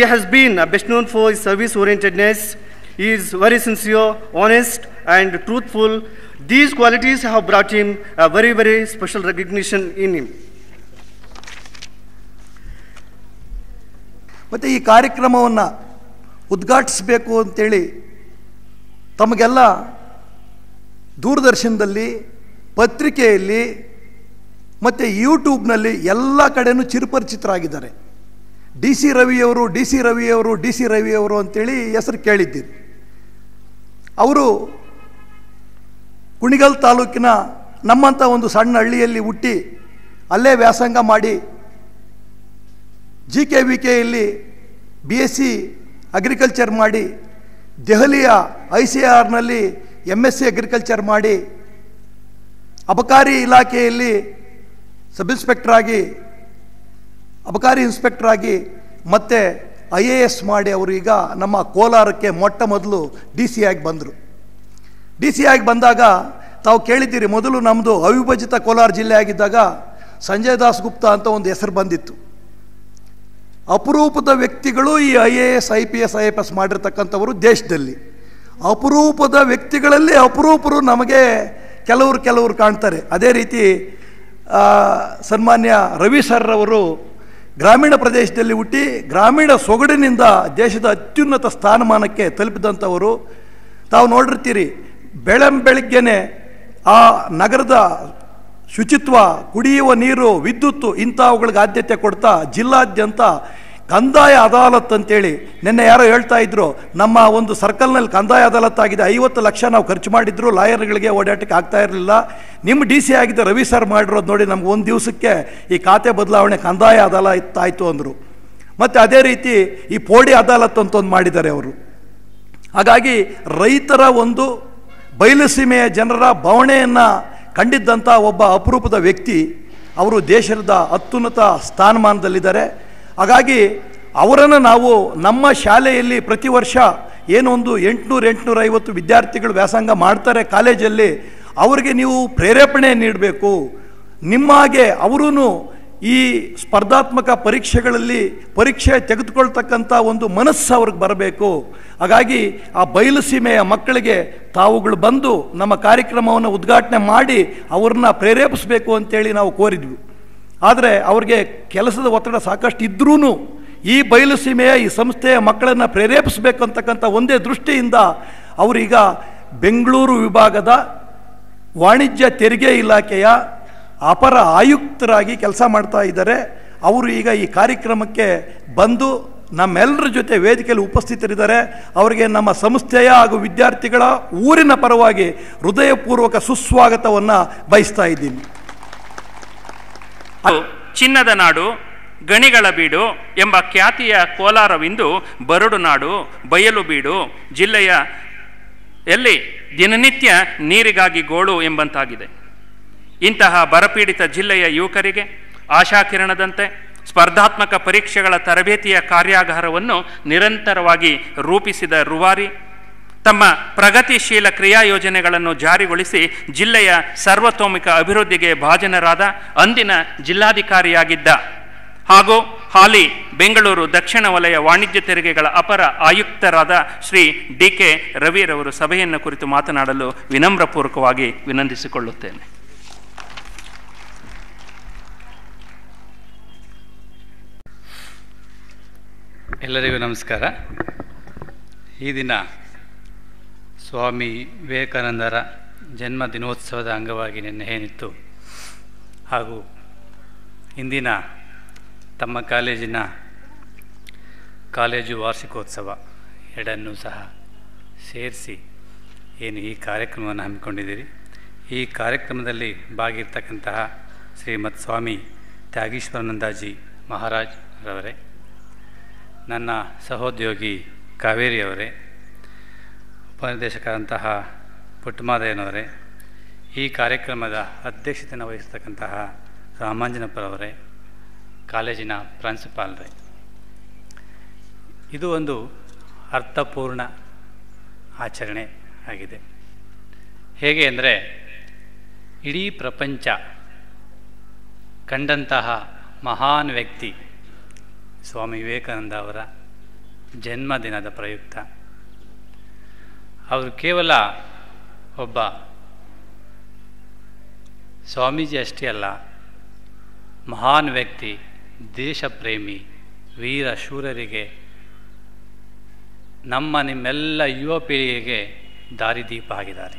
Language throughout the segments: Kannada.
has been uh, best known for his service orientedness. He is very sincere, honest, and truthful. These qualities have brought him a very, very special recognition in him. ಮತ್ತು ಈ ಕಾರ್ಯಕ್ರಮವನ್ನು ಉದ್ಘಾಟಿಸಬೇಕು ಅಂತೇಳಿ ತಮಗೆಲ್ಲ ದೂರದರ್ಶನದಲ್ಲಿ ಪತ್ರಿಕೆಯಲ್ಲಿ ಮತ್ತು ಯೂಟ್ಯೂಬ್ನಲ್ಲಿ ಎಲ್ಲ ಕಡೆನೂ ಚಿರಪರಿಚಿತರಾಗಿದ್ದಾರೆ ಡಿ ಸಿ ರವಿಯವರು ಡಿ ಸಿ ರವಿಯವರು ಡಿ ಸಿ ರವಿಯವರು ಅಂತೇಳಿ ಹೆಸರು ಕೇಳಿದ್ದೀರಿ ಅವರು ಕುಣಿಗಲ್ ತಾಲೂಕಿನ ನಮ್ಮಂಥ ಒಂದು ಸಣ್ಣ ಹಳ್ಳಿಯಲ್ಲಿ ಹುಟ್ಟಿ ಅಲ್ಲೇ ವ್ಯಾಸಂಗ ಮಾಡಿ ಜಿ ಕೆ ವಿ ಕೆಯಲ್ಲಿ ಬಿ ಎಸ್ ಸಿ ಅಗ್ರಿಕಲ್ಚರ್ ಮಾಡಿ ದೆಹಲಿಯ ಐ ಸಿ ಆರ್ನಲ್ಲಿ ಎಮ್ ಎಸ್ ಸಿ ಅಗ್ರಿಕಲ್ಚರ್ ಮಾಡಿ ಅಬಕಾರಿ ಇಲಾಖೆಯಲ್ಲಿ ಸಬ್ ಇನ್ಸ್ಪೆಕ್ಟರ್ ಆಗಿ ಅಬಕಾರಿ ಇನ್ಸ್ಪೆಕ್ಟರ್ ಆಗಿ ಮತ್ತೆ ಐ ಎ ಎಸ್ ಮಾಡಿ ಅವರು ಈಗ ನಮ್ಮ ಕೋಲಾರಕ್ಕೆ ಮೊಟ್ಟ ಮೊದಲು ಡಿ ಸಿ ಆಗಿ ಬಂದರು ಡಿ ಸಿ ಆಗಿ ಬಂದಾಗ ತಾವು ಕೇಳಿದ್ದೀರಿ ಮೊದಲು ನಮ್ಮದು ಅವಿಭಜಿತ ಕೋಲಾರ ಜಿಲ್ಲೆ ಆಗಿದ್ದಾಗ ಸಂಜಯ್ ದಾಸ್ ಗುಪ್ತಾ ಅಂತ ಒಂದು ಹೆಸರು ಬಂದಿತ್ತು ಅಪರೂಪದ ವ್ಯಕ್ತಿಗಳು ಈ I A S I P S I F S ಮಾಡಿರ್ತಕ್ಕಂಥವರು ದೇಶದಲ್ಲಿ ಅಪರೂಪದ ವ್ಯಕ್ತಿಗಳಲ್ಲಿ ಅಪರೂಪರು ನಮಗೆ ಕೆಲವರು ಕೆಲವರು ಕಾಣ್ತಾರೆ ಅದೇ ರೀತಿ ಆ, ಸನ್ಮಾನ್ಯ ರವಿ ಸರ್ ಅವರು ಗ್ರಾಮೀಣ ಪ್ರದೇಶದಲ್ಲಿ ಹುಟ್ಟಿ ಗ್ರಾಮೀಣ ಸೊಗಡಿನಿಂದ ದೇಶದ ಅತ್ಯುನ್ನತ ಸ್ಥಾನಮಾನಕ್ಕೆ ತಲುಪಿದಂಥವರು ತಾವು ನೋಡಿರ್ತೀರಿ ಬೆಳಂ ಬೆಳಿಗ್ಗೆನೆ ಆ ನಗರದ ಶುಚಿತ್ವ ಕುಡಿಯುವ ನೀರು ವಿದ್ಯುತ್ತು ಇಂಥವುಗಳಿಗೆ ಆದ್ಯತೆ ಕೊಡ್ತಾ ಜಿಲ್ಲಾದ್ಯಂತ ಕಂದಾಯ ಅದಾಲತ್ ಅಂತೇಳಿ ನಿನ್ನೆ ಯಾರೋ ಹೇಳ್ತಾ ಇದ್ರು ನಮ್ಮ ಒಂದು ಸರ್ಕಲ್ನಲ್ಲಿ ಕಂದಾಯ ಅದಾಲತ್ ಆಗಿದೆ ಐವತ್ತು ಲಕ್ಷ ನಾವು ಖರ್ಚು ಮಾಡಿದ್ರು ಲಾಯರ್ಗಳಿಗೆ ಓಡಾಟಕ್ಕೆ ಆಗ್ತಾ ಇರಲಿಲ್ಲ ನಿಮ್ಮ ಡಿ ಸಿ ಆಗಿದ್ದ ರವಿ ಸರ್ ಮಾಡಿರೋದು ನೋಡಿ ನಮ್ಗೆ ಒಂದು ದಿವಸಕ್ಕೆ ಈ ಖಾತೆ ಬದಲಾವಣೆ ಕಂದಾಯ ಅದಾಲತ್ ಆಯಿತು ಅಂದರು ಮತ್ತು ಅದೇ ರೀತಿ ಈ ಪೋಡಿ ಅದಾಲತ್ ಅಂತ ಒಂದು ಮಾಡಿದ್ದಾರೆ ಅವರು ಹಾಗಾಗಿ ರೈತರ ಒಂದು ಬಯಲುಸೀಮೆಯ ಜನರ ಬವಣೆಯನ್ನು ಕಂಡಿದ್ದಂಥ ಒಬ್ಬ ಅಪರೂಪದ ವ್ಯಕ್ತಿ ಅವರು ದೇಶದ ಅತ್ಯುನ್ನತ ಸ್ಥಾನಮಾನದಲ್ಲಿದ್ದಾರೆ ಹಾಗಾಗಿ ಅವರನ್ನು ನಾವು ನಮ್ಮ ಶಾಲೆಯಲ್ಲಿ ಪ್ರತಿ ವರ್ಷ ಏನೊಂದು ಎಂಟುನೂರು ಎಂಟುನೂರ ಐವತ್ತು ವಿದ್ಯಾರ್ಥಿಗಳು ವ್ಯಾಸಂಗ ಮಾಡ್ತಾರೆ ಕಾಲೇಜಲ್ಲಿ ಅವರಿಗೆ ನೀವು ಪ್ರೇರೇಪಣೆ ನೀಡಬೇಕು ನಿಮ್ಮ ಹಾಗೆ ಅವರೂ ಈ ಸ್ಪರ್ಧಾತ್ಮಕ ಪರೀಕ್ಷೆಗಳಲ್ಲಿ ಪರೀಕ್ಷೆ ತೆಗೆದುಕೊಳ್ತಕ್ಕಂಥ ಒಂದು ಮನಸ್ಸು ಅವ್ರಿಗೆ ಬರಬೇಕು ಹಾಗಾಗಿ ಆ ಬಯಲು ಸೀಮೆಯ ಮಕ್ಕಳಿಗೆ ತಾವುಗಳು ಬಂದು ನಮ್ಮ ಕಾರ್ಯಕ್ರಮವನ್ನು ಉದ್ಘಾಟನೆ ಮಾಡಿ ಅವ್ರನ್ನ ಪ್ರೇರೇಪಿಸಬೇಕು ಅಂತೇಳಿ ನಾವು ಕೋರಿದ್ವಿ ಆದರೆ ಅವ್ರಿಗೆ ಕೆಲಸದ ಒತ್ತಡ ಸಾಕಷ್ಟು ಇದ್ರೂ ಈ ಬಯಲು ಸೀಮೆಯ ಈ ಸಂಸ್ಥೆಯ ಮಕ್ಕಳನ್ನು ಪ್ರೇರೇಪಿಸಬೇಕು ಅಂತಕ್ಕಂಥ ಒಂದೇ ದೃಷ್ಟಿಯಿಂದ ಅವರೀಗ ಬೆಂಗಳೂರು ವಿಭಾಗದ ವಾಣಿಜ್ಯ ತೆರಿಗೆ ಇಲಾಖೆಯ ಅಪರ ಆಯುಕ್ತರಾಗಿ ಕೆಲಸ ಮಾಡ್ತಾ ಇದ್ದಾರೆ ಅವರು ಈಗ ಈ ಕಾರ್ಯಕ್ರಮಕ್ಕೆ ಬಂದು ನಮ್ಮೆಲ್ಲರ ಜೊತೆ ವೇದಿಕೆಯಲ್ಲಿ ಉಪಸ್ಥಿತರಿದ್ದಾರೆ ಅವರಿಗೆ ನಮ್ಮ ಸಂಸ್ಥೆಯ ಹಾಗೂ ವಿದ್ಯಾರ್ಥಿಗಳ ಊರಿನ ಪರವಾಗಿ ಹೃದಯಪೂರ್ವಕ ಸುಸ್ವಾಗತವನ್ನು ಬಯಸ್ತಾ ಇದ್ದೀನಿ ಅದು ಚಿನ್ನದ ನಾಡು ಗಣಿಗಳ ಬೀಡು ಎಂಬ ಖ್ಯಾತಿಯ ಕೋಲಾರವಿಂದು ಬರಡು ನಾಡು ಬಯಲು ಬೀಡು ಜಿಲ್ಲೆಯ ಎಲ್ಲಿ ದಿನನಿತ್ಯ ನೀರಿಗಾಗಿ ಗೋಳು ಎಂಬಂತಾಗಿದೆ ಇಂತಹ ಬರಪೀಡಿತ ಜಿಲ್ಲೆಯ ಯುವಕರಿಗೆ ಆಶಾಕಿರಣದಂತೆ ಸ್ಪರ್ಧಾತ್ಮಕ ಪರೀಕ್ಷೆಗಳ ತರಬೇತಿಯ ಕಾರ್ಯಾಗಾರವನ್ನು ನಿರಂತರವಾಗಿ ರೂಪಿಸಿದ ರುವಾರಿ ತಮ್ಮ ಪ್ರಗತಿಶೀಲ ಕ್ರಿಯಾ ಯೋಜನೆಗಳನ್ನು ಜಾರಿಗೊಳಿಸಿ ಜಿಲ್ಲೆಯ ಸರ್ವತೋಮುಖ ಅಭಿವೃದ್ಧಿಗೆ ಭಾಜನರಾದ ಅಂದಿನ ಜಿಲ್ಲಾಧಿಕಾರಿಯಾಗಿದ್ದ ಹಾಗೂ ಹಾಲಿ ಬೆಂಗಳೂರು ದಕ್ಷಿಣ ವಲಯ ವಾಣಿಜ್ಯ ತೆರಿಗೆಗಳ ಅಪರ ಆಯುಕ್ತರಾದ ಶ್ರೀ ಡಿ ಕೆ ರವಿರವರು ಸಭೆಯನ್ನು ಕುರಿತು ಮಾತನಾಡಲು ವಿನಮ್ರಪೂರ್ವಕವಾಗಿ ವಿನಂತಿಸಿಕೊಳ್ಳುತ್ತೇನೆ ಎಲ್ಲರಿಗೂ ನಮಸ್ಕಾರ ಈ ದಿನ ಸ್ವಾಮಿ ವಿವೇಕಾನಂದರ ಜನ್ಮ ದಿನೋತ್ಸವದ ಅಂಗವಾಗಿ ನಿನ್ನೆ ಏನಿತ್ತು ಹಾಗೂ ಇಂದಿನ ತಮ್ಮ ಕಾಲೇಜಿನ ಕಾಲೇಜು ವಾರ್ಷಿಕೋತ್ಸವ ಎರಡನ್ನೂ ಸಹ ಸೇರಿಸಿ ಏನು ಈ ಕಾರ್ಯಕ್ರಮವನ್ನು ಹಮ್ಮಿಕೊಂಡಿದ್ದೀರಿ ಈ ಕಾರ್ಯಕ್ರಮದಲ್ಲಿ ಭಾಗಿರ್ತಕ್ಕಂತಹ ಶ್ರೀಮತ್ ಸ್ವಾಮಿ ತ್ಯಾಗೀಶ್ವರಾನಂದಾಜಿ ಮಹಾರಾಜ್ ರವರೇ ನನ್ನ ಸಹೋದ್ಯೋಗಿ ಕಾವೇರಿಯವರೇ ಉಪನಿರ್ದೇಶಕರಂತಹ ಪುಟ್ಟಮಾದಯ್ಯನವರೇ ಈ ಕಾರ್ಯಕ್ರಮದ ಅಧ್ಯಕ್ಷತೆಯನ್ನು ವಹಿಸತಕ್ಕಂತಹ ರಾಮಾಂಜನಪ್ಪರವರೇ ಕಾಲೇಜಿನ ಪ್ರಾಂಶುಪಾಲರೇ ಇದು ಒಂದು ಅರ್ಥಪೂರ್ಣ ಆಚರಣೆ ಆಗಿದೆ ಹೇಗೆ ಅಂದರೆ ಇಡೀ ಪ್ರಪಂಚ ಕಂಡಂತಹ ಮಹಾನ್ ವ್ಯಕ್ತಿ ಸ್ವಾಮಿ ವಿವೇಕಾನಂದ ಅವರ ಜನ್ಮದಿನದ ಪ್ರಯುಕ್ತ ಅವರು ಕೇವಲ ಒಬ್ಬ ಸ್ವಾಮೀಜಿ ಅಷ್ಟೇ ಅಲ್ಲ ಮಹಾನ್ ವ್ಯಕ್ತಿ ದೇಶ ಪ್ರೇಮಿ ವೀರ ಶೂರರಿಗೆ ನಮ್ಮ ನಿಮ್ಮೆಲ್ಲ ಯುವ ಪೀಳಿಗೆಗೆ ದಾರಿದೀಪ ಆಗಿದ್ದಾರೆ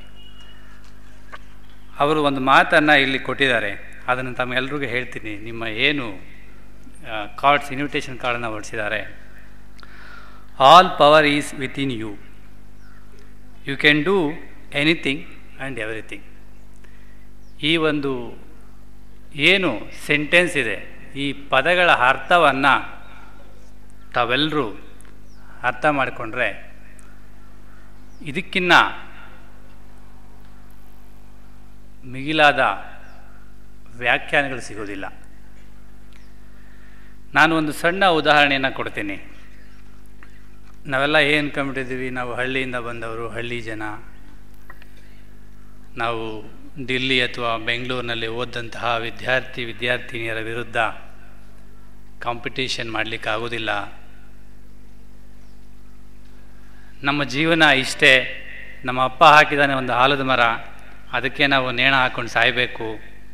ಅವರು ಒಂದು ಮಾತನ್ನು ಇಲ್ಲಿ ಕೊಟ್ಟಿದ್ದಾರೆ ಅದನ್ನು ತಮ್ಮೆಲ್ಲರಿಗೂ ಹೇಳ್ತೀನಿ ನಿಮ್ಮ ಏನು ಕಾರ್ಡ್ಸ್ ಇನ್ವಿಟೇಷನ್ ಕಾರ್ಡನ್ನು ಹೊರಡಿಸಿದ್ದಾರೆ all power is within you you can do anything and everything ಈ ಒಂದು ಏನು ಸೆಂಟೆನ್ಸ್ ಇದೆ ಈ ಪದಗಳ ಅರ್ಥವನ್ನು ತಾವೆಲ್ಲರೂ ಅರ್ಥ ಮಾಡಿಕೊಂಡ್ರೆ ಇದಕ್ಕಿನ್ನ ಮಿಗಿಲಾದ ವ್ಯಾಖ್ಯಾನಗಳು ಸಿಗೋದಿಲ್ಲ ನಾನು ಒಂದು ಸಣ್ಣ ಉದಾಹರಣೆಯನ್ನು ಕೊಡ್ತೀನಿ ನಾವೆಲ್ಲ ಏನು ಅನ್ಕೊಂಬಿಟ್ಟಿದ್ದೀವಿ ನಾವು ಹಳ್ಳಿಯಿಂದ ಬಂದವರು ಹಳ್ಳಿ ಜನ ನಾವು ದಿಲ್ಲಿ ಅಥವಾ ಬೆಂಗಳೂರಿನಲ್ಲಿ ಓದಂತಹ ವಿದ್ಯಾರ್ಥಿ ವಿದ್ಯಾರ್ಥಿನಿಯರ ವಿರುದ್ಧ ಕಾಂಪಿಟೇಷನ್ ಮಾಡಲಿಕ್ಕೆ ಆಗೋದಿಲ್ಲ ನಮ್ಮ ಜೀವನ ಇಷ್ಟೇ ನಮ್ಮ ಅಪ್ಪ ಹಾಕಿದಾನೆ ಒಂದು ಆಲದ ಮರ ಅದಕ್ಕೆ ನಾವು ನೇಣ ಹಾಕೊಂಡು ಸಾಯಬೇಕು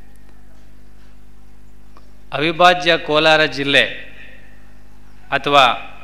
ಅವಿಭಾಜ್ಯ ಕೋಲಾರ ಜಿಲ್ಲೆ ಅಥವಾ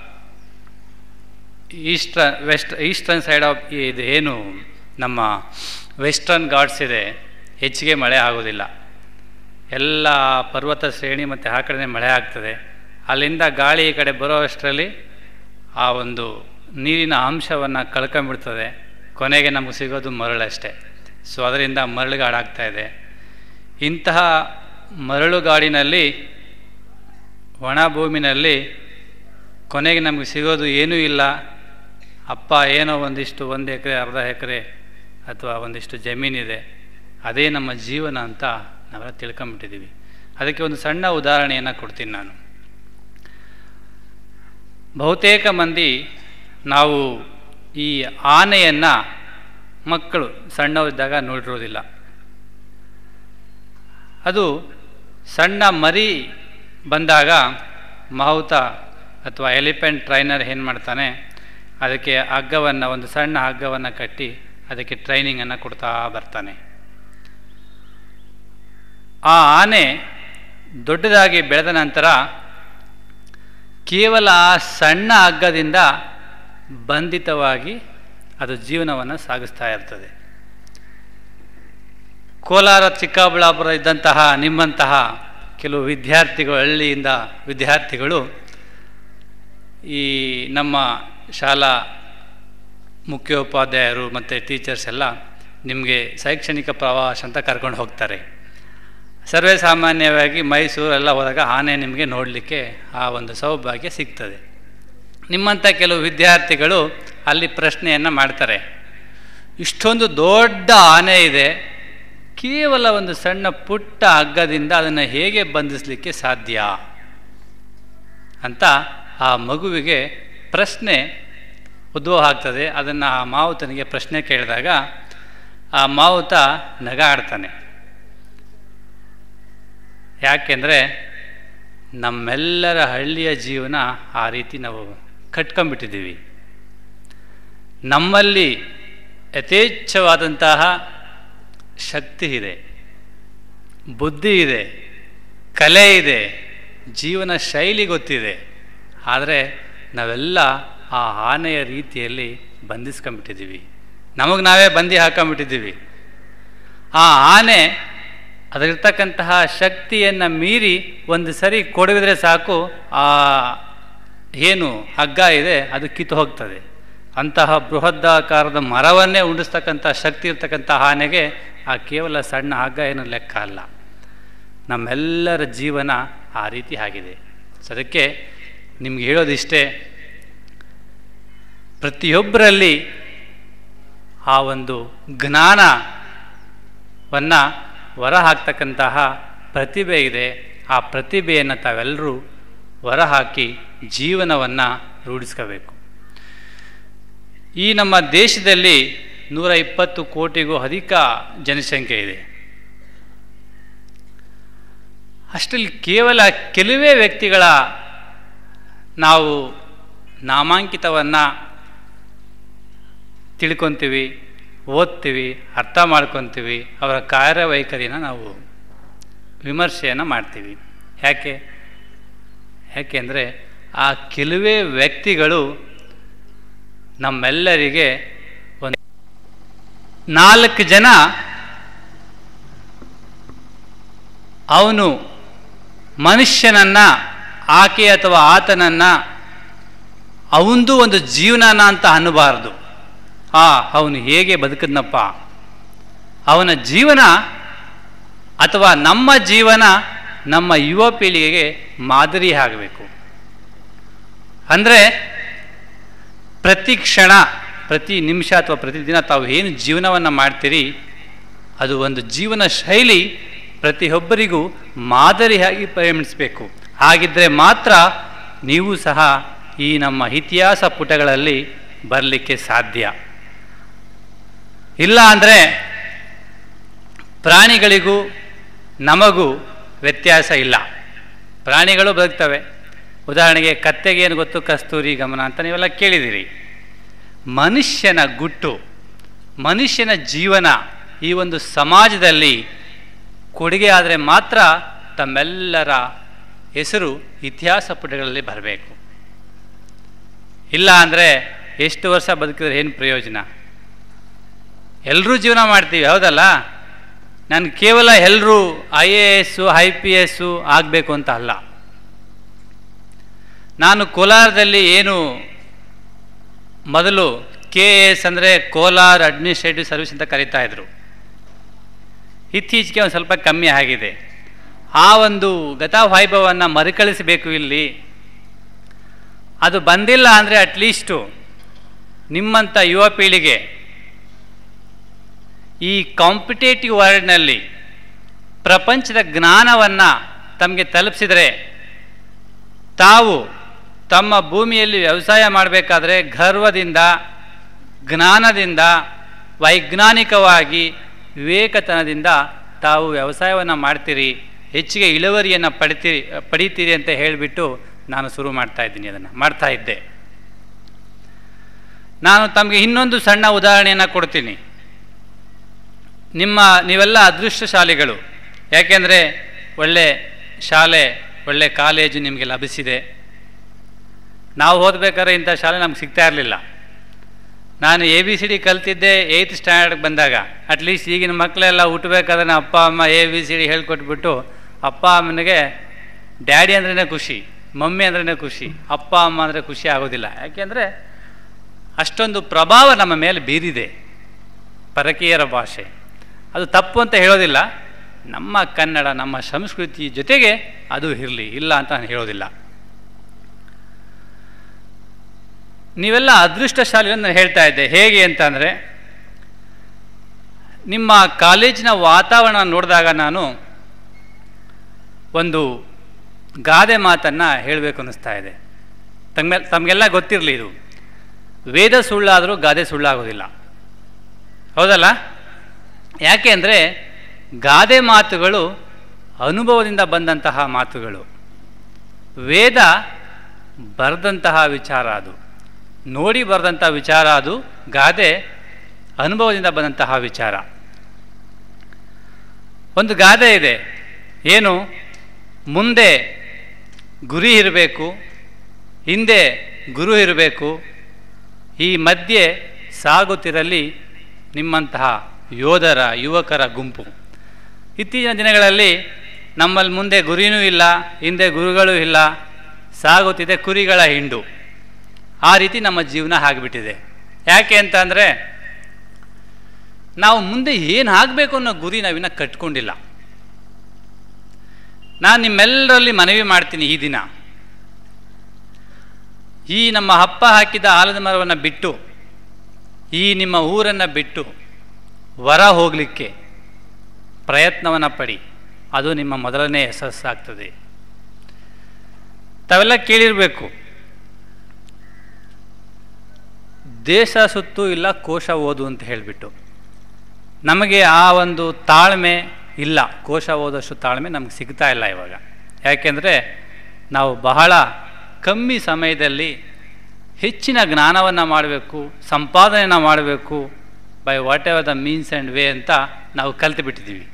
east west eastern side of ಇದು ಏನು ನಮ್ಮ ವೆಸ್ಟರ್ನ್ ಘಾಟ್ಸ್ ಇದೆ ಹೆಚ್ಚಿಗೆ ಮಳೆ ಆಗೋದಿಲ್ಲ ಎಲ್ಲ ಪರ್ವತ ಶ್ರೇಣಿ ಮತ್ತು ಆ ಕಡೆನೇ ಮಳೆ ಆಗ್ತದೆ ಅಲ್ಲಿಂದ ಗಾಳಿ ಈ ಕಡೆ ಬರೋ ಅಷ್ಟರಲ್ಲಿ ಆ ಒಂದು ನೀರಿನ ಅಂಶವನ್ನು ಕಳ್ಕೊಂಬಿಡ್ತದೆ ಕೊನೆಗೆ ನಮಗೆ ಸಿಗೋದು ಮರಳಷ್ಟೇ ಸೊ ಅದರಿಂದ ಮರಳುಗಾಡಾಗ್ತಾ ಇದೆ ಇಂತಹ ಮರಳುಗಾಡಿನಲ್ಲಿ ಒಣ ಭೂಮಿನಲ್ಲಿ ಕೊನೆಗೆ ನಮಗೆ ಸಿಗೋದು ಏನೂ ಇಲ್ಲ ಅಪ್ಪ ಏನೋ ಒಂದಿಷ್ಟು ಒಂದು ಎಕರೆ ಅರ್ಧ ಎಕರೆ ಅಥವಾ ಒಂದಿಷ್ಟು ಜಮೀನಿದೆ ಅದೇ ನಮ್ಮ ಜೀವನ ಅಂತ ನಾವೆಲ್ಲ ತಿಳ್ಕೊಂಬಿಟ್ಟಿದ್ದೀವಿ ಅದಕ್ಕೆ ಒಂದು ಸಣ್ಣ ಉದಾಹರಣೆಯನ್ನು ಕೊಡ್ತೀನಿ ನಾನು ಬಹುತೇಕ ಮಂದಿ ನಾವು ಈ ಆನೆಯನ್ನು ಮಕ್ಕಳು ಸಣ್ಣವರಿದ್ದಾಗ ನೋಡಿರೋದಿಲ್ಲ ಅದು ಸಣ್ಣ ಮರಿ ಬಂದಾಗ ಮಾವುತ ಅಥವಾ ಎಲಿಫೆಂಟ್ ಟ್ರೈನರ್ ಏನು ಮಾಡ್ತಾನೆ ಅದಕ್ಕೆ ಹಗ್ಗವನ್ನು ಒಂದು ಸಣ್ಣ ಹಗ್ಗವನ್ನು ಕಟ್ಟಿ ಅದಕ್ಕೆ ಟ್ರೈನಿಂಗನ್ನು ಕೊಡ್ತಾ ಬರ್ತಾನೆ ಆ ಆನೆ ದೊಡ್ಡದಾಗಿ ಬೆಳೆದ ನಂತರ ಕೇವಲ ಆ ಸಣ್ಣ ಹಗ್ಗದಿಂದ ಬಂಧಿತವಾಗಿ ಅದು ಜೀವನವನ್ನು ಸಾಗಿಸ್ತಾ ಇರ್ತದೆ ಕೋಲಾರ ಚಿಕ್ಕಬಳ್ಳಾಪುರ ಇದ್ದಂತಹ ನಿಮ್ಮಂತಹ ಕೆಲವು ವಿದ್ಯಾರ್ಥಿಗಳು ಹಳ್ಳಿಯಿಂದ ವಿದ್ಯಾರ್ಥಿಗಳು ಈ ನಮ್ಮ ಶಾಲಾ ಮುಖ್ಯೋಪಾಧ್ಯಾಯರು ಮತ್ತು ಟೀಚರ್ಸ್ ಎಲ್ಲ ನಿಮಗೆ ಶೈಕ್ಷಣಿಕ ಪ್ರವಾಸ ಅಂತ ಕರ್ಕೊಂಡು ಹೋಗ್ತಾರೆ ಸರ್ವೇ ಸಾಮಾನ್ಯವಾಗಿ ಮೈಸೂರೆಲ್ಲ ಹೋದಾಗ ಆನೆ ನಿಮಗೆ ನೋಡಲಿಕ್ಕೆ ಆ ಒಂದು ಸೌಭಾಗ್ಯ ಸಿಗ್ತದೆ ನಿಮ್ಮಂಥ ಕೆಲವು ವಿದ್ಯಾರ್ಥಿಗಳು ಅಲ್ಲಿ ಪ್ರಶ್ನೆಯನ್ನು ಮಾಡ್ತಾರೆ ಇಷ್ಟೊಂದು ದೊಡ್ಡ ಆನೆ ಇದೆ ಕೇವಲ ಒಂದು ಸಣ್ಣ ಪುಟ್ಟ ಹಗ್ಗದಿಂದ ಅದನ್ನು ಹೇಗೆ ಬಂಧಿಸಲಿಕ್ಕೆ ಸಾಧ್ಯ ಅಂತ ಆ ಮಗುವಿಗೆ ಪ್ರಶ್ನೆ ಉದ್ಭವ ಆಗ್ತದೆ ಅದನ್ನು ಆ ಮಾವುತನಿಗೆ ಪ್ರಶ್ನೆ ಕೇಳಿದಾಗ ಆ ಮಾವುತ ನಗ ಆಡ್ತಾನೆ ಯಾಕೆಂದರೆ ನಮ್ಮೆಲ್ಲರ ಹಳ್ಳಿಯ ಜೀವನ ಆ ರೀತಿ ನಾವು ಕಟ್ಕೊಂಡ್ಬಿಟ್ಟಿದ್ದೀವಿ ನಮ್ಮಲ್ಲಿ ಯಥೇಚ್ಛವಾದಂತಹ ಶಕ್ತಿ ಇದೆ ಬುದ್ಧಿ ಇದೆ ಕಲೆ ಇದೆ ಜೀವನ ಶೈಲಿ ಗೊತ್ತಿದೆ ಆದರೆ ನಾವೆಲ್ಲ ಆ ಆನೆಯ ರೀತಿಯಲ್ಲಿ ಬಂಧಿಸ್ಕೊಂಡ್ಬಿಟ್ಟಿದ್ದೀವಿ ನಮಗೆ ನಾವೇ ಬಂದಿ ಹಾಕೊಂಡ್ಬಿಟ್ಟಿದ್ದೀವಿ ಆ ಆನೆ ಅದರಿರ್ತಕ್ಕಂತಹ ಶಕ್ತಿಯನ್ನು ಮೀರಿ ಒಂದು ಸರಿ ಕೊಡಗಿದ್ರೆ ಸಾಕು ಆ ಏನು ಹಗ್ಗ ಇದೆ ಅದು ಕಿತ್ತು ಹೋಗ್ತದೆ ಅಂತಹ ಬೃಹದಾಕಾರದ ಮರವನ್ನೇ ಉಂಡಿಸ್ತಕ್ಕಂಥ ಶಕ್ತಿ ಇರ್ತಕ್ಕಂಥ ಆನೆಗೆ ಆ ಕೇವಲ ಸಣ್ಣ ಹಗ್ಗ ಏನು ಲೆಕ್ಕ ಅಲ್ಲ ನಮ್ಮೆಲ್ಲರ ಜೀವನ ಆ ರೀತಿ ಆಗಿದೆ ಸೊ ಅದಕ್ಕೆ ನಿಮ್ಗೆ ಹೇಳೋದಿಷ್ಟೇ ಪ್ರತಿಯೊಬ್ಬರಲ್ಲಿ ಆ ಒಂದು ಜ್ಞಾನವನ್ನು ಹೊರ ಹಾಕ್ತಕ್ಕಂತಹ ಪ್ರತಿಭೆ ಇದೆ ಆ ಪ್ರತಿಭೆಯನ್ನು ತಾವೆಲ್ಲರೂ ಹೊರಹಾಕಿ ಜೀವನವನ್ನು ರೂಢಿಸ್ಕೋಬೇಕು ಈ ನಮ್ಮ ದೇಶದಲ್ಲಿ ನೂರ ಇಪ್ಪತ್ತು ಕೋಟಿಗೂ ಅಧಿಕ ಜನಸಂಖ್ಯೆ ಇದೆ ಅಷ್ಟರಲ್ಲಿ ಕೇವಲ ಕೆಲವೇ ವ್ಯಕ್ತಿಗಳ ನಾವು ನಾಮಾಂಕಿತವನ್ನು ತಿಳ್ಕೊತೀವಿ ಓದ್ತೀವಿ ಅರ್ಥ ಮಾಡ್ಕೊತೀವಿ ಅವರ ಕಾರ್ಯವೈಖರಿನ ನಾವು ವಿಮರ್ಶೆಯನ್ನು ಮಾಡ್ತೀವಿ ಯಾಕೆ ಯಾಕೆಂದರೆ ಆ ಕೆಲವೇ ವ್ಯಕ್ತಿಗಳು ನಮ್ಮೆಲ್ಲರಿಗೆ ಒಂದು ನಾಲ್ಕು ಜನ ಅವನು ಮನುಷ್ಯನನ್ನು ಆಕೆ ಅಥವಾ ಆತನನ್ನು ಅವಂದು ಒಂದು ಜೀವನನ ಅಂತ ಅನ್ನಬಾರ್ದು ಆ ಅವನು ಹೇಗೆ ಬದುಕದ್ನಪ್ಪ ಅವನ ಜೀವನ ಅಥವಾ ನಮ್ಮ ಜೀವನ ನಮ್ಮ ಯುವ ಪೀಳಿಗೆಗೆ ಮಾದರಿ ಆಗಬೇಕು ಅಂದರೆ ಪ್ರತಿ ಕ್ಷಣ ಪ್ರತಿ ನಿಮಿಷ ಅಥವಾ ಪ್ರತಿದಿನ ತಾವು ಏನು ಜೀವನವನ್ನು ಮಾಡ್ತೀರಿ ಅದು ಒಂದು ಜೀವನ ಶೈಲಿ ಪ್ರತಿಯೊಬ್ಬರಿಗೂ ಮಾದರಿಯಾಗಿ ಪರಿಗಣಿಸಬೇಕು ಹಾಗಿದ್ದರೆ ಮಾತ್ರ ನೀವು ಸಹ ಈ ನಮ್ಮ ಇತಿಹಾಸ ಪುಟಗಳಲ್ಲಿ ಬರಲಿಕ್ಕೆ ಸಾಧ್ಯ ಇಲ್ಲ ಅಂದರೆ ಪ್ರಾಣಿಗಳಿಗೂ ನಮಗೂ ವ್ಯತ್ಯಾಸ ಇಲ್ಲ ಪ್ರಾಣಿಗಳು ಬದುಕ್ತವೆ ಉದಾಹರಣೆಗೆ ಕತ್ತೆಗೆ ಏನು ಗೊತ್ತು ಕಸ್ತೂರಿ ಗಮನ ಅಂತ ನೀವೆಲ್ಲ ಕೇಳಿದಿರಿ ಮನುಷ್ಯನ ಗುಟ್ಟು ಮನುಷ್ಯನ ಜೀವನ ಈ ಒಂದು ಸಮಾಜದಲ್ಲಿ ಕೊಡುಗೆ ಆದರೆ ಮಾತ್ರ ತಮ್ಮೆಲ್ಲರ ಹೆಸರು ಇತಿಹಾಸ ಪುಟಗಳಲ್ಲಿ ಬರಬೇಕು ಇಲ್ಲ ಅಂದರೆ ಎಷ್ಟು ವರ್ಷ ಬದುಕಿದ್ರೆ ಏನು ಪ್ರಯೋಜನ ಎಲ್ಲರೂ ಜೀವನ ಮಾಡ್ತೀವಿ ಹೌದಲ್ಲ ನಾನು ಕೇವಲ ಎಲ್ಲರೂ I A S I P S ಆಗಬೇಕು ಅಂತ ಅಲ್ಲ ನಾನು ಕೋಲಾರದಲ್ಲಿ ಏನು ಮೊದಲು ಕೆ ಎ ಎಸ್ ಅಂದರೆ ಕೋಲಾರ್ ಅಡ್ಮಿನಿಸ್ಟ್ರೇಟಿವ್ ಸರ್ವಿಸ್ ಅಂತ ಕರೀತಾ ಇದ್ರು ಇತ್ತೀಚೆಗೆ ಒಂದು ಸ್ವಲ್ಪ ಕಮ್ಮಿ ಆಗಿದೆ ಆ ಒಂದು ಗತಾವೈಭವವನ್ನು ಮರುಕಳಿಸಬೇಕು ಇಲ್ಲಿ ಅದು ಬಂದಿಲ್ಲ ಅಂದರೆ ಅಟ್ಲೀಸ್ಟು ನಿಮ್ಮಂಥ ಯುವ ಪೀಳಿಗೆ ಈ ಕಾಂಪಿಟೇಟಿವ್ ವರ್ಲ್ಡ್ನಲ್ಲಿ ಪ್ರಪಂಚದ ಜ್ಞಾನವನ್ನು ತಮಗೆ ತಲುಪಿಸಿದರೆ ತಾವು ತಮ್ಮ ಭೂಮಿಯಲ್ಲಿ ವ್ಯವಸಾಯ ಮಾಡಬೇಕಾದ್ರೆ ಗರ್ವದಿಂದ ಜ್ಞಾನದಿಂದ ವೈಜ್ಞಾನಿಕವಾಗಿ ವಿವೇಕತನದಿಂದ ತಾವು ವ್ಯವಸಾಯವನ್ನು ಮಾಡ್ತೀರಿ ಹೆಚ್ಚಿಗೆ ಇಳುವರಿಯನ್ನು ಪಡಿತೀರಿ ಪಡಿತೀರಿ ಅಂತ ಹೇಳಿಬಿಟ್ಟು ನಾನು ಶುರು ಮಾಡ್ತಾ ಇದ್ದೀನಿ ಅದನ್ನು ಮಾಡ್ತಾ ಇದ್ದೆ ನಾನು ತಮಗೆ ಇನ್ನೊಂದು ಸಣ್ಣ ಉದಾಹರಣೆಯನ್ನು ಕೊಡ್ತೀನಿ ನಿಮ್ಮ ನೀವೆಲ್ಲ ಅದೃಷ್ಟಶಾಲಿಗಳು ಯಾಕೆಂದರೆ ಒಳ್ಳೆ ಶಾಲೆ ಒಳ್ಳೆ ಕಾಲೇಜು ನಿಮಗೆ ಲಭಿಸಿದೆ ನಾವು ಓದಬೇಕಾದ್ರೆ ಇಂಥ ಶಾಲೆ ನಮ್ಗೆ ಸಿಗ್ತಾ ಇರಲಿಲ್ಲ ನಾನು ಎ ಬಿ ಸಿ ಡಿ ಕಲ್ತಿದ್ದೆ ಏಯ್ತ್ ಸ್ಟ್ಯಾಂಡರ್ಡ್ಗೆ ಬಂದಾಗ ಅಟ್ಲೀಸ್ಟ್ ಈಗಿನ ಮಕ್ಕಳೆಲ್ಲ ಹುಟ್ಟಬೇಕಾದ್ರೆ ನಮ್ಮ ಅಪ್ಪ ಅಮ್ಮ ಎ ಬಿ ಸಿ ಡಿ ಹೇಳ್ಕೊಟ್ಬಿಟ್ಟು ಅಪ್ಪ ಅಮ್ಮನಿಗೆ ಡ್ಯಾಡಿ ಅಂದ್ರೇ ಖುಷಿ ಮಮ್ಮಿ ಅಂದ್ರೇ ಖುಷಿ ಅಪ್ಪ ಅಮ್ಮ ಅಂದರೆ ಖುಷಿ ಆಗೋದಿಲ್ಲ ಯಾಕೆಂದರೆ ಅಷ್ಟೊಂದು ಪ್ರಭಾವ ನಮ್ಮ ಮೇಲೆ ಬೀರಿದೆ ಪರಕೀಯರ ಭಾಷೆ ಅದು ತಪ್ಪು ಅಂತ ಹೇಳೋದಿಲ್ಲ ನಮ್ಮ ಕನ್ನಡ ನಮ್ಮ ಸಂಸ್ಕೃತಿ ಜೊತೆಗೆ ಅದು ಇರಲಿ ಇಲ್ಲ ಅಂತ ನಾನು ಹೇಳೋದಿಲ್ಲ ನೀವೆಲ್ಲ ಅದೃಷ್ಟಶಾಲಿ ಅಂತ ನಾನು ಹೇಳ್ತಾ ಇದ್ದೆ ಹೇಗೆ ಅಂತಂದರೆ ನಿಮ್ಮ ಕಾಲೇಜಿನ ವಾತಾವರಣ ನೋಡಿದಾಗ ನಾನು ಒಂದು ಗಾದೆ ಮಾತನ್ನು ಹೇಳಬೇಕು ಅನ್ನಿಸ್ತಾ ಇದೆ ತಮ್ಮ ತಮಗೆಲ್ಲ ಗೊತ್ತಿರಲಿ ಇದು ವೇದ ಸುಳ್ಳಾದರೂ ಗಾದೆ ಸುಳ್ಳಾಗೋದಿಲ್ಲ ಹೌದಲ್ಲ ಯಾಕೆ ಅಂದರೆ ಗಾದೆ ಮಾತುಗಳು ಅನುಭವದಿಂದ ಬಂದಂತಹ ಮಾತುಗಳು ವೇದ ಬರೆದಂತಹ ವಿಚಾರ ಅದು ನೋಡಿ ಬರೆದಂಥ ವಿಚಾರ ಅದು ಗಾದೆ ಅನುಭವದಿಂದ ಬಂದಂತಹ ವಿಚಾರ ಒಂದು ಗಾದೆ ಇದೆ ಏನು ಮುಂದೆ ಗುರಿ ಇರಬೇಕು ಹಿಂದೆ ಗುರು ಇರಬೇಕು ಈ ಮಧ್ಯೆ ಸಾಗುತ್ತಿರಲಿ ನಿಮ್ಮಂತಹ ಯೋಧರ ಯುವಕರ ಗುಂಪು ಇತ್ತೀಚಿನ ದಿನಗಳಲ್ಲಿ ನಮ್ಮಲ್ಲಿ ಮುಂದೆ ಗುರಿನೂ ಇಲ್ಲ ಹಿಂದೆ ಗುರುಗಳೂ ಇಲ್ಲ ಸಾಗುತ್ತಿದೆ ಕುರಿಗಳ ಹಿಂಡು ಆ ರೀತಿ ನಮ್ಮ ಜೀವನ ಆಗಿಬಿಟ್ಟಿದೆ ಯಾಕೆ ಅಂತ ಅಂದರೆ ನಾವು ಮುಂದೆ ಏನು ಆಗಬೇಕು ಅನ್ನೋ ಗುರಿ ನಾವಿನ್ನ ಕಟ್ಕೊಂಡಿಲ್ಲ ನಾನು ನಿಮ್ಮೆಲ್ಲರಲ್ಲಿ ಮನವಿ ಮಾಡ್ತೀನಿ ಈ ದಿನ ಈ ನಮ್ಮ ಹಪ್ಪ ಹಾಕಿದ ಆಲದ ಮರವನ್ನು ಬಿಟ್ಟು ಈ ನಿಮ್ಮ ಊರನ್ನು ಬಿಟ್ಟು ಹೊರ ಹೋಗಲಿಕ್ಕೆ ಪ್ರಯತ್ನವನ್ನು ಪಡಿ ಅದು ನಿಮ್ಮ ಮೊದಲನೇ ಯಶಸ್ಸಾಗ್ತದೆ ತಾವೆಲ್ಲ ಕೇಳಿರಬೇಕು ದೇಶ ಸುತ್ತು ಇಲ್ಲ ಕೋಶ ಓದು ಅಂತ ಹೇಳಿಬಿಟ್ಟು ನಮಗೆ ಆ ಒಂದು ತಾಳ್ಮೆ ಇಲ್ಲ ಕೋಶ ಓದೋಷ್ಟು ತಾಳ್ಮೆ ನಮಗೆ ಸಿಗ್ತಾ ಇಲ್ಲ ಇವಾಗ ಯಾಕೆಂದರೆ ನಾವು ಬಹಳ ಕಮ್ಮಿ ಸಮಯದಲ್ಲಿ ಹೆಚ್ಚಿನ ಜ್ಞಾನವನ್ನು ಮಾಡಬೇಕು ಸಂಪಾದನೆಯನ್ನು ಮಾಡಬೇಕು by whatever the means and way ಅಂತ ನಾವು ಕಲಿತು ಬಿಟ್ಟಿದ್ದೀವಿ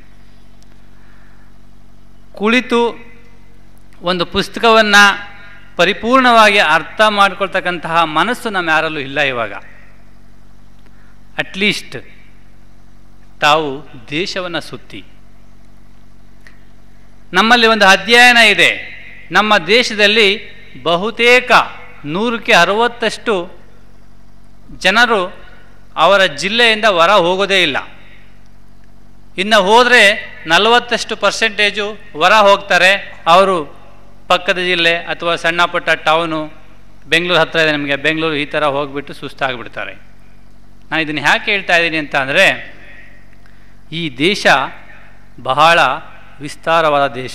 ಕುಳಿತು ಒಂದು ಪುಸ್ತಕವನ್ನು ಪರಿಪೂರ್ಣವಾಗಿ ಅರ್ಥ ಮಾಡ್ಕೊಳ್ತಕ್ಕಂತಹ ಮನಸ್ಸು ನಮ್ಮ ಯಾರಲ್ಲೂ ಇಲ್ಲ ಇವಾಗ ಅಟ್ಲೀಸ್ಟ್ ತಾವು ದೇಶವನ್ನು ಸುತ್ತಿ ನಮ್ಮಲ್ಲಿ ಒಂದು ಅಧ್ಯಯನ ಇದೆ ನಮ್ಮ ದೇಶದಲ್ಲಿ ಬಹುತೇಕ ನೂರಕ್ಕೆ ಅರವತ್ತಷ್ಟು ಜನರು ಅವರ ಜಿಲ್ಲೆಯಿಂದ ಹೊರ ಹೋಗೋದೇ ಇಲ್ಲ ಇನ್ನು ಹೋದರೆ ನಲವತ್ತಷ್ಟು ಪರ್ಸೆಂಟೇಜು ಹೊರ ಹೋಗ್ತಾರೆ ಅವರು ಪಕ್ಕದ ಜಿಲ್ಲೆ ಅಥವಾ ಸಣ್ಣ ಪುಟ್ಟ ಟೌನು ಬೆಂಗಳೂರು ಹತ್ತಿರ ಇದೆ ನಮಗೆ ಬೆಂಗಳೂರು ಈ ಥರ ಹೋಗಿಬಿಟ್ಟು ಸುಸ್ತಾಗಿಬಿಡ್ತಾರೆ ನಾನು ಇದನ್ನು ಯಾಕೆ ಹೇಳ್ತಾ ಇದ್ದೀನಿ ಅಂತ ಅಂದರೆ ಈ ದೇಶ ಬಹಳ ವಿಸ್ತಾರವಾದ ದೇಶ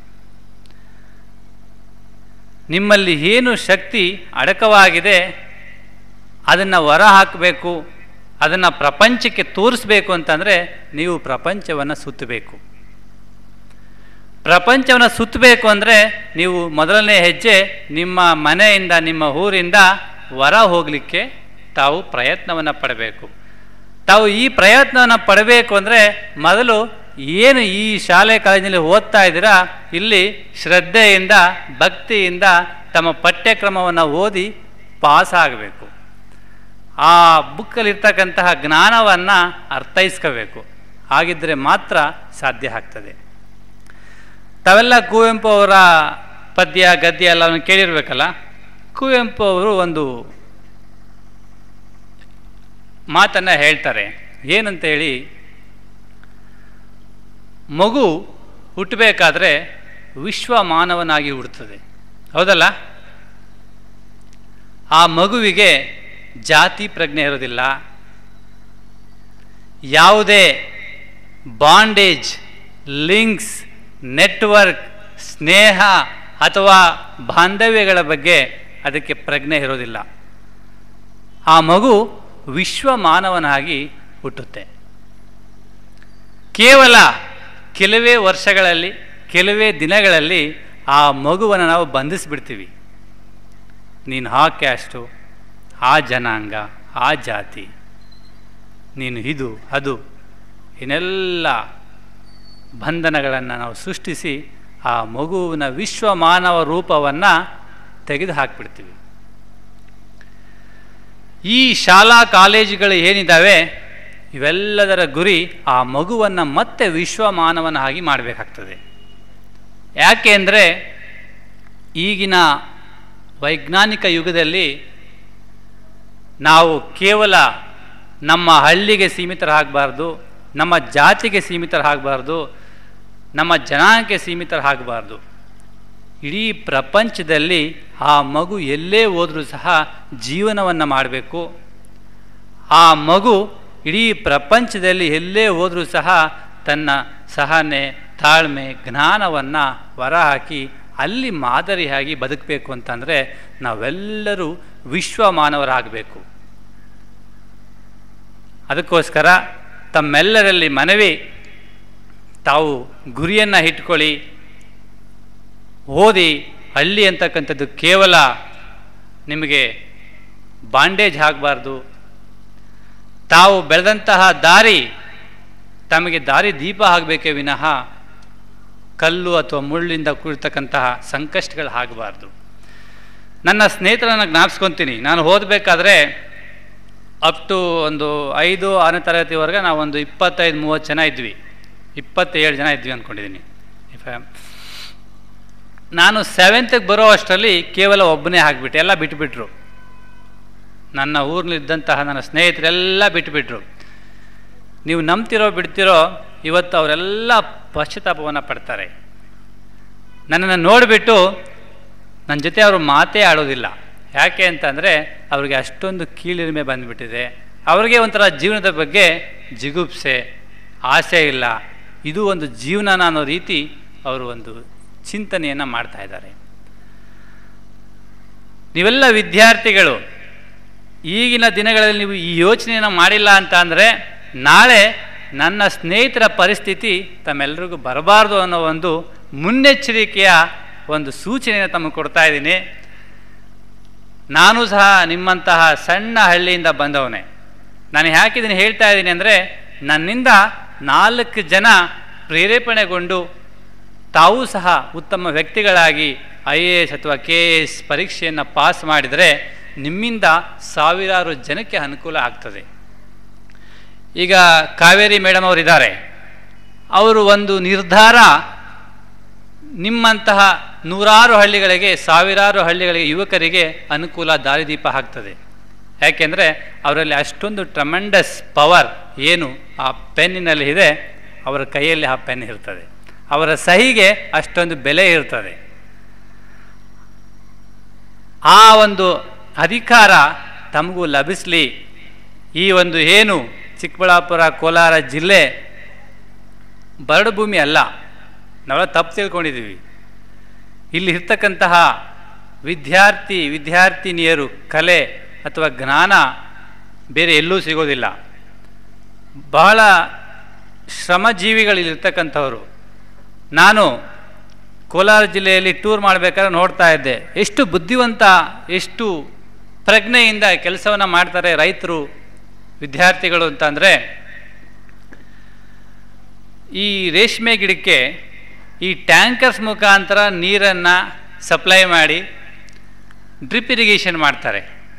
ನಿಮ್ಮಲ್ಲಿ ಏನು ಶಕ್ತಿ ಅಡಕವಾಗಿದೆ ಅದನ್ನು ಹೊರ ಹಾಕಬೇಕು ಅದನ್ನು ಪ್ರಪಂಚಕ್ಕೆ ತೋರಿಸ್ಬೇಕು ಅಂತಂದರೆ ನೀವು ಪ್ರಪಂಚವನ್ನು ಸುತ್ತಬೇಕು ಪ್ರಪಂಚವನ್ನು ಸುತ್ತಬೇಕು ಅಂದರೆ ನೀವು ಮೊದಲನೇ ಹೆಜ್ಜೆ ನಿಮ್ಮ ಮನೆಯಿಂದ ನಿಮ್ಮ ಊರಿಂದ ಹೊರ ಹೋಗಲಿಕ್ಕೆ ತಾವು ಪ್ರಯತ್ನವನ್ನು ಪಡಬೇಕು ತಾವು ಈ ಪ್ರಯತ್ನವನ್ನು ಪಡಬೇಕು ಅಂದರೆ ಮೊದಲು ಏನು ಈ ಶಾಲೆ ಕಾಲೇಜಿನಲ್ಲಿ ಓದ್ತಾ ಇದ್ದೀರಾ ಇಲ್ಲಿ ಶ್ರದ್ಧೆಯಿಂದ ಭಕ್ತಿಯಿಂದ ತಮ್ಮ ಪಠ್ಯಕ್ರಮವನ್ನು ಓದಿ ಪಾಸ್ ಆಗಬೇಕು ಆ ಬುಕ್ಕಲ್ಲಿರ್ತಕ್ಕಂತಹ ಜ್ಞಾನವನ್ನು ಅರ್ಥೈಸ್ಕೋಬೇಕು ಹಾಗಿದ್ದರೆ ಮಾತ್ರ ಸಾಧ್ಯ ಆಗ್ತದೆ ತಾವೆಲ್ಲ ಕುವೆಂಪು ಅವರ ಪದ್ಯ ಗದ್ಯ ಎಲ್ಲವನ್ನು ಕೇಳಿರ್ಬೇಕಲ್ಲ ಕುವೆಂಪು ಅವರು ಒಂದು ಮಾತನ್ನು ಹೇಳ್ತಾರೆ ಏನಂತ ಹೇಳಿ ಮಗು ಹುಟ್ಟಬೇಕಾದ್ರೆ ವಿಶ್ವ ಮಾನವನಾಗಿ ಹುಡ್ತದೆ ಹೌದಲ್ಲ ಆ ಮಗುವಿಗೆ ಜಾತಿ ಪ್ರಜ್ಞೆ ಇರೋದಿಲ್ಲ ಯಾವುದೇ ಬಾಂಡೇಜ್ ಲಿಂಕ್ಸ್ ನೆಟ್ವರ್ಕ್ ಸ್ನೇಹ ಅಥವಾ ಬಾಂಧವ್ಯಗಳ ಬಗ್ಗೆ ಅದಕ್ಕೆ ಪ್ರಜ್ಞೆ ಇರೋದಿಲ್ಲ ಆ ಮಗು ವಿಶ್ವ ಮಾನವನಾಗಿ ಹುಟ್ಟುತ್ತೆ ಕೇವಲ ಕೆಲವೇ ವರ್ಷಗಳಲ್ಲಿ ಕೆಲವೇ ದಿನಗಳಲ್ಲಿ ಆ ಮಗುವನ್ನು ನಾವು ಬಂಧಿಸಿಬಿಡ್ತೀವಿ ನೀನು ಆ ಕ್ಯಾಸ್ಟು ಆ ಜನಾಂಗ ಆ ಜಾತಿ ನೀನು ಇದು ಅದು ಇನ್ನೆಲ್ಲ ಬಂಧನಗಳನ್ನು ನಾವು ಸೃಷ್ಟಿಸಿ ಆ ಮಗುವಿನ ವಿಶ್ವ ಮಾನವ ರೂಪವನ್ನು ತೆಗೆದು ಹಾಕಿಬಿಡ್ತೀವಿ ಈ ಶಾಲಾ ಕಾಲೇಜುಗಳು ಏನಿದ್ದಾವೆ ಇವೆಲ್ಲದರ ಗುರಿ ಆ ಮಗುವನ್ನು ಮತ್ತೆ ವಿಶ್ವ ಮಾನವನಾಗಿ ಮಾಡಬೇಕಾಗ್ತದೆ ಯಾಕೆ ಅಂದರೆ ಈಗಿನ ವೈಜ್ಞಾನಿಕ ಯುಗದಲ್ಲಿ ನಾವು ಕೇವಲ ನಮ್ಮ ಹಳ್ಳಿಗೆ ಸೀಮಿತರಾಗಬಾರ್ದು ನಮ್ಮ ಜಾತಿಗೆ ಸೀಮಿತರಾಗಬಾರ್ದು ನಮ್ಮ ಜನಾಂಗಕ್ಕೆ ಸೀಮಿತರಾಗಬಾರ್ದು ಇಡೀ ಪ್ರಪಂಚದಲ್ಲಿ ಆ ಮಗು ಎಲ್ಲೇ ಹೋದರೂ ಸಹ ಜೀವನವನ್ನು ಮಾಡಬೇಕು ಆ ಮಗು ಇಡೀ ಪ್ರಪಂಚದಲ್ಲಿ ಎಲ್ಲೇ ಹೋದರೂ ಸಹ ತನ್ನ ಸಹನೆ ತಾಳ್ಮೆ ಜ್ಞಾನವನ್ನು ಹೊರಹಾಕಿ ಅಲ್ಲಿ ಮಾದರಿಯಾಗಿ ಬದುಕಬೇಕು ಅಂತಂದರೆ ನಾವೆಲ್ಲರೂ ವಿಶ್ವ ಮಾನವರಾಗಬೇಕು ಅದಕ್ಕೋಸ್ಕರ ತಮ್ಮೆಲ್ಲರಲ್ಲಿ ಮನವಿ ತಾವು ಗುರಿಯನ್ನು ಇಟ್ಕೊಳ್ಳಿ ಓದಿ ಹಳ್ಳಿ ಅಂತಕ್ಕಂಥದ್ದು ಕೇವಲ ನಿಮಗೆ ಬಾಂಡೇಜ್ ಆಗಬಾರ್ದು ತಾವು ಬೆಳೆದಂತಹ ದಾರಿ ತಮಗೆ ದಾರಿ ದೀಪ ಆಗಬೇಕೇ ವಿನಃ ಕಲ್ಲು ಅಥವಾ ಮುಳ್ಳಿಂದ ಕೂಡಿರ್ತಕ್ಕಂತಹ ಸಂಕಷ್ಟಗಳು ಆಗಬಾರ್ದು ನನ್ನ ಸ್ನೇಹಿತರನ್ನು ಜ್ಞಾಪಿಸ್ಕೊತೀನಿ ನಾನು ಓದಬೇಕಾದ್ರೆ ಅಪ್ ಟು ಒಂದು ಐದು ಆರನೇ ತರಗತಿವರೆಗೆ ನಾವು ಒಂದು ಇಪ್ಪತ್ತೈದು ಮೂವತ್ತು ಜನ ಇದ್ವಿ ಇಪ್ಪತ್ತೇಳು ಜನ ಇದ್ವಿ ಅಂದ್ಕೊಂಡಿದ್ದೀನಿ ಇಫ್ ಐ ನಾನು ಸೆವೆಂತಿಗೆ ಬರೋ ಅಷ್ಟರಲ್ಲಿ ಕೇವಲ ಒಬ್ಬನೇ ಆಗಿಬಿಟ್ಟೆ ಎಲ್ಲ ಬಿಟ್ಟುಬಿಟ್ರು ನನ್ನ ಊರಿನಲ್ಲಿದ್ದಂತಹ ನನ್ನ ಸ್ನೇಹಿತರೆಲ್ಲ ಬಿಟ್ಟುಬಿಟ್ರು ನೀವು ನಂಬ್ತಿರೋ ಬಿಡ್ತಿರೋ ಇವತ್ತು ಅವರೆಲ್ಲ ಪಶ್ಚಾತ್ತಾಪವನ್ನು ಪಡ್ತಾರೆ ನನ್ನನ್ನು ನೋಡಿಬಿಟ್ಟು ನನ್ನ ಜೊತೆ ಅವರು ಮಾತೇ ಆಡೋದಿಲ್ಲ ಯಾಕೆ ಅಂತಂದರೆ ಅವ್ರಿಗೆ ಅಷ್ಟೊಂದು ಕೀಳಿರಿಮೆ ಬಂದುಬಿಟ್ಟಿದೆ ಅವ್ರಿಗೆ ಒಂಥರ ಜೀವನದ ಬಗ್ಗೆ ಜಿಗುಪ್ಸೆ ಆಸೆ ಇಲ್ಲ ಇದು ಒಂದು ಜೀವನ ಅನ್ನೋ ರೀತಿ ಅವರು ಒಂದು ಚಿಂತನೆಯನ್ನು ಮಾಡ್ತಾ ಇದ್ದಾರೆ ನೀವೆಲ್ಲ ವಿದ್ಯಾರ್ಥಿಗಳು ಈಗಿನ ದಿನಗಳಲ್ಲಿ ನೀವು ಈ ಯೋಚನೆಯನ್ನು ಮಾಡಿಲ್ಲ ಅಂತ ಅಂದರೆ ನಾಳೆ ನನ್ನ ಸ್ನೇಹಿತರ ಪರಿಸ್ಥಿತಿ ತಮ್ಮೆಲ್ಲರಿಗೂ ಬರಬಾರ್ದು ಅನ್ನೋ ಒಂದು ಮುನ್ನೆಚ್ಚರಿಕೆಯ ಒಂದು ಸೂಚನೆಯನ್ನು ತಮಗೆ ಕೊಡ್ತಾ ಇದ್ದೀನಿ ನಾನು ಸಹ ನಿಮ್ಮಂತಹ ಸಣ್ಣ ಹಳ್ಳಿಯಿಂದ ಬಂದವನೇ ನಾನು ಯಾಕೆ ಇದನ್ನು ಹೇಳ್ತಾ ಇದ್ದೀನಿ ಅಂದರೆ ನನ್ನಿಂದ ನಾಲ್ಕು ಜನ ಪ್ರೇರೇಪಣೆಗೊಂಡು ತಾವೂ ಸಹ ಉತ್ತಮ ವ್ಯಕ್ತಿಗಳಾಗಿ ಐ ಎ ಎಸ್ ಅಥವಾ ಕೆ ಎ ಎಸ್ ಪರೀಕ್ಷೆಯನ್ನು ಪಾಸ್ ಮಾಡಿದರೆ ನಿಮ್ಮಿಂದ ಸಾವಿರಾರು ಜನಕ್ಕೆ ಅನುಕೂಲ ಆಗ್ತದೆ ಈಗ ಕಾವೇರಿ ಮೇಡಮ್ ಅವರಿದ್ದಾರೆ ಅವರು ಒಂದು ನಿರ್ಧಾರ ನಿಮ್ಮಂತಹ ನೂರಾರು ಹಳ್ಳಿಗಳಿಗೆ ಸಾವಿರಾರು ಹಳ್ಳಿಗಳಿಗೆ ಯುವಕರಿಗೆ ಅನುಕೂಲ ದಾರಿದೀಪ ಆಗ್ತದೆ ಯಾಕೆಂದರೆ ಅವರಲ್ಲಿ ಅಷ್ಟೊಂದು ಟ್ರಮೆಂಡಸ್ ಪವರ್ ಏನು ಆ ಪೆನ್ನಿನಲ್ಲಿ ಇದೆ ಅವರ ಕೈಯಲ್ಲಿ ಆ ಪೆನ್ ಇರ್ತದೆ ಅವರ ಸಹಿಗೆ ಅಷ್ಟೊಂದು ಬೆಲೆ ಇರ್ತದೆ ಆ ಒಂದು ಅಧಿಕಾರ ತಮಗೂ ಲಭಿಸಲಿ ಈ ಒಂದು ಏನು ಚಿಕ್ಕಬಳ್ಳಾಪುರ ಕೋಲಾರ ಜಿಲ್ಲೆ ಬರಡು ಭೂಮಿ ಅಲ್ಲ ನಾವೆಲ್ಲ ತಪ್ಪು ತಿಳ್ಕೊಂಡಿದ್ದೀವಿ ಇಲ್ಲಿ ಇರ್ತಕ್ಕಂತಹ ವಿದ್ಯಾರ್ಥಿ ವಿದ್ಯಾರ್ಥಿನಿಯರು ಕಲೆ ಅಥವಾ ಜ್ಞಾನ ಬೇರೆ ಎಲ್ಲೂ ಸಿಗೋದಿಲ್ಲ ಬಹಳ ಶ್ರಮಜೀವಿಗಳಿರ್ತಕ್ಕಂಥವ್ರು ನಾನು ಕೋಲಾರ ಜಿಲ್ಲೆಯಲ್ಲಿ ಟೂರ್ ಮಾಡಬೇಕಾದ್ರೆ ನೋಡ್ತಾ ಇದ್ದೆ ಎಷ್ಟು ಬುದ್ಧಿವಂತ ಎಷ್ಟು ಪ್ರಜ್ಞೆಯಿಂದ ಕೆಲಸವನ್ನು ಮಾಡ್ತಾರೆ ರೈತರು ವಿದ್ಯಾರ್ಥಿಗಳು ಅಂತಂದರೆ ಈ ರೇಷ್ಮೆ ಗಿಡಕ್ಕೆ ಈ ಟ್ಯಾಂಕರ್ಸ್ ಮುಖಾಂತರ ನೀರನ್ನು ಸಪ್ಲೈ ಮಾಡಿ ಡ್ರಿಪ್ ಇರಿಗೇಷನ್ ಮಾಡ್ತಾರೆ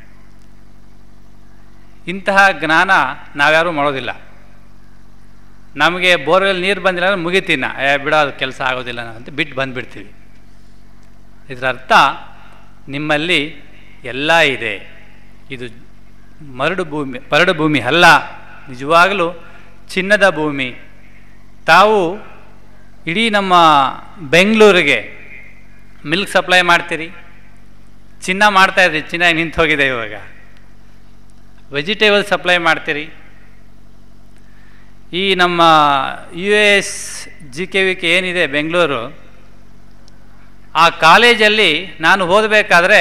ಇಂತಹ ಜ್ಞಾನ ನಾವ್ಯಾರೂ ಮಾಡೋದಿಲ್ಲ ನಮಗೆ ಬೋರ್ವೆಲ್ ನೀರು ಬಂದಿಲ್ಲ ಅಂದ್ರೆ ಮುಗಿತೀನ ಏ ಬಿಡೋ ಅದು ಕೆಲಸ ಆಗೋದಿಲ್ಲ ಅಂತ ಬಿಟ್ಟು ಬಂದುಬಿಡ್ತೀವಿ ಇದರ ಅರ್ಥ ನಿಮ್ಮಲ್ಲಿ ಎಲ್ಲ ಇದೆ ಇದು ಮರಡು ಭೂಮಿ ಬರಡು ಭೂಮಿ ಅಲ್ಲ ನಿಜವಾಗಲೂ ಚಿನ್ನದ ಭೂಮಿ ತಾವು ಇಡೀ ನಮ್ಮ ಬೆಂಗಳೂರಿಗೆ ಮಿಲ್ಕ್ ಸಪ್ಲೈ ಮಾಡ್ತೀರಿ ಚಿನ್ನ ಮಾಡ್ತಾ ಇದ್ರಿ ಚಿನ್ನ ನಿಂತು ಹೋಗಿದೆ ಇವಾಗ ವೆಜಿಟೇಬಲ್ ಸಪ್ಲೈ ಮಾಡ್ತೀರಿ ಈ ನಮ್ಮ U S G K V K ಏನಿದೆ ಬೆಂಗಳೂರು ಆ ಕಾಲೇಜಲ್ಲಿ ನಾನು ಓದಬೇಕಾದ್ರೆ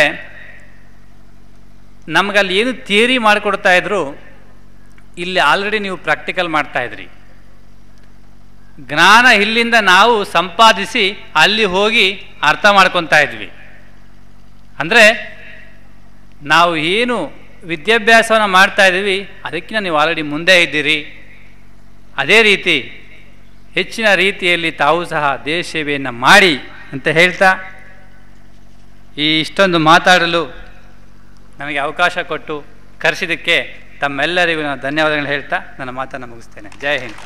ನಮಗಲ್ಲಿ ಏನು ಥಿಯರಿ ಮಾಡಿಕೊಡ್ತಾ ಇದ್ರು ಇಲ್ಲಿ ಆಲ್ರೆಡಿ ನೀವು ಪ್ರಾಕ್ಟಿಕಲ್ ಮಾಡ್ತಾ ಇದ್ರಿ ಜ್ಞಾನ ಇಲ್ಲಿಂದ ನಾವು ಸಂಪಾದಿಸಿ ಅಲ್ಲಿ ಹೋಗಿ ಅರ್ಥ ಮಾಡ್ಕೊತಾ ಇದ್ವಿ ಅಂದರೆ ನಾವು ಏನು ವಿದ್ಯಾಭ್ಯಾಸವನ್ನು ಮಾಡ್ತಾ ಇದ್ದೀವಿ ಅದಕ್ಕಿಂತ ನೀವು ಆಲ್ರೆಡಿ ಮುಂದೆ ಇದ್ದೀರಿ ಅದೇ ರೀತಿ ಹೆಚ್ಚಿನ ರೀತಿಯಲ್ಲಿ ತಾವು ಸಹ ದೇಶ ಸೇವೆಯನ್ನು ಮಾಡಿ ಅಂತ ಹೇಳ್ತಾ ಈ ಇಷ್ಟೊಂದು ಮಾತಾಡಲು ನನಗೆ ಅವಕಾಶ ಕೊಟ್ಟು ಕರೆಸಿದ್ದಕ್ಕೆ ತಮ್ಮೆಲ್ಲರಿಗೂ ನಾನು ಧನ್ಯವಾದಗಳು ಹೇಳ್ತಾ ನನ್ನ ಮಾತನ್ನು ಮುಗಿಸ್ತೇನೆ ಜೈ ಹಿಂದ್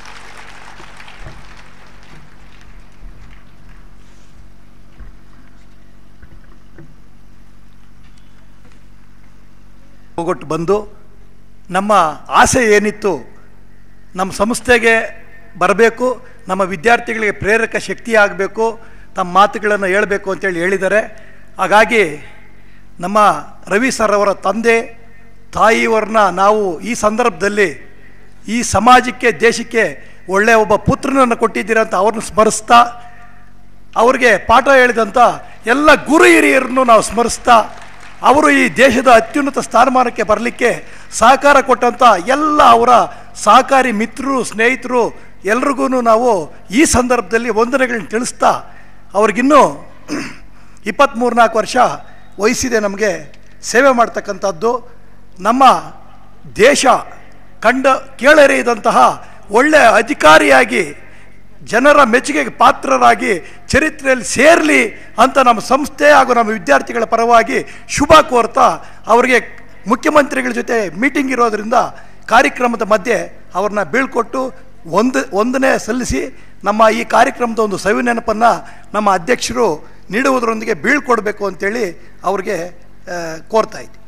ಹೋಗೊಟ್ಟು ಬಂದು ನಮ್ಮ ಆಸೆ ಏನಿತ್ತು ನಮ್ಮ ಸಂಸ್ಥೆಗೆ ಬರಬೇಕು ನಮ್ಮ ವಿದ್ಯಾರ್ಥಿಗಳಿಗೆ ಪ್ರೇರಕ ಶಕ್ತಿ ಆಗಬೇಕು ತಮ್ಮ ಮಾತುಗಳನ್ನು ಹೇಳಬೇಕು ಅಂತೇಳಿ ಹೇಳಿದ್ದಾರೆ ಹಾಗಾಗಿ ನಮ್ಮ ರವಿ ಸರ್ ಅವರ ತಂದೆ ತಾಯಿಯವರನ್ನ ನಾವು ಈ ಸಂದರ್ಭದಲ್ಲಿ ಈ ಸಮಾಜಕ್ಕೆ ದೇಶಕ್ಕೆ ಒಳ್ಳೆಯ ಒಬ್ಬ ಪುತ್ರನನ್ನು ಕೊಟ್ಟಿದ್ದೀರ ಅಂತ ಅವ್ರನ್ನ ಸ್ಮರಿಸ್ತಾ ಅವ್ರಿಗೆ ಪಾಠ ಹೇಳಿದಂಥ ಎಲ್ಲ ಗುರು ಹಿರಿಯರನ್ನು ನಾವು ಸ್ಮರಿಸ್ತಾ ಅವರು ಈ ದೇಶದ ಅತ್ಯುನ್ನತ ಸ್ಥಾನಮಾನಕ್ಕೆ ಬರಲಿಕ್ಕೆ ಸಹಕಾರ ಕೊಟ್ಟಂಥ ಎಲ್ಲ ಅವರ ಸಹಕಾರಿ ಮಿತ್ರರು ಸ್ನೇಹಿತರು ಎಲ್ರಿಗೂ ನಾವು ಈ ಸಂದರ್ಭದಲ್ಲಿ ವಂದನೆಗಳನ್ನ ತಿಳಿಸ್ತಾ ಅವ್ರಿಗಿನ್ನೂ ಇಪ್ಪತ್ತ್ಮೂರು ನಾಲ್ಕು ವರ್ಷ ವಯಸ್ಸಿದೆ ನಮಗೆ ಸೇವೆ ಮಾಡ್ತಕ್ಕಂಥದ್ದು ನಮ್ಮ ದೇಶ ಕಂಡ ಕೇಳರಿಯದಂತಹ ಒಳ್ಳೆಯ ಅಧಿಕಾರಿಯಾಗಿ ಜನರ ಮೆಚ್ಚುಗೆಗೆ ಪಾತ್ರರಾಗಿ ಚರಿತ್ರೆಯಲ್ಲಿ ಸೇರಲಿ ಅಂತ ನಮ್ಮ ಸಂಸ್ಥೆ ಹಾಗೂ ನಮ್ಮ ವಿದ್ಯಾರ್ಥಿಗಳ ಪರವಾಗಿ ಶುಭ ಕೋರ್ತಾ ಅವರಿಗೆ ಮುಖ್ಯಮಂತ್ರಿಗಳ ಜೊತೆ ಮೀಟಿಂಗ್ ಇರೋದರಿಂದ ಕಾರ್ಯಕ್ರಮದ ಮಧ್ಯೆ ಅವ್ರನ್ನ ಬೀಳ್ಕೊಟ್ಟು ಒಂದು ಒಂದನೇ ಸಲ್ಲಿಸಿ ನಮ್ಮ ಈ ಕಾರ್ಯಕ್ರಮದ ಒಂದು ಸವಿ ನೆನಪನ್ನು ನಮ್ಮ ಅಧ್ಯಕ್ಷರು ನೀಡುವುದರೊಂದಿಗೆ ಬೀಳ್ಕೊಡ್ಬೇಕು ಅಂತೇಳಿ ಅವ್ರಿಗೆ ಆ, ಕೋರ್ತಾ ಇದ್ದೆ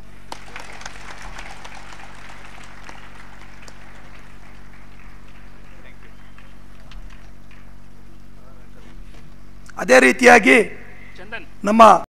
ಅದೇ ರೀತಿಯಾಗಿ ಚಂದನ್ ನಮ್ಮ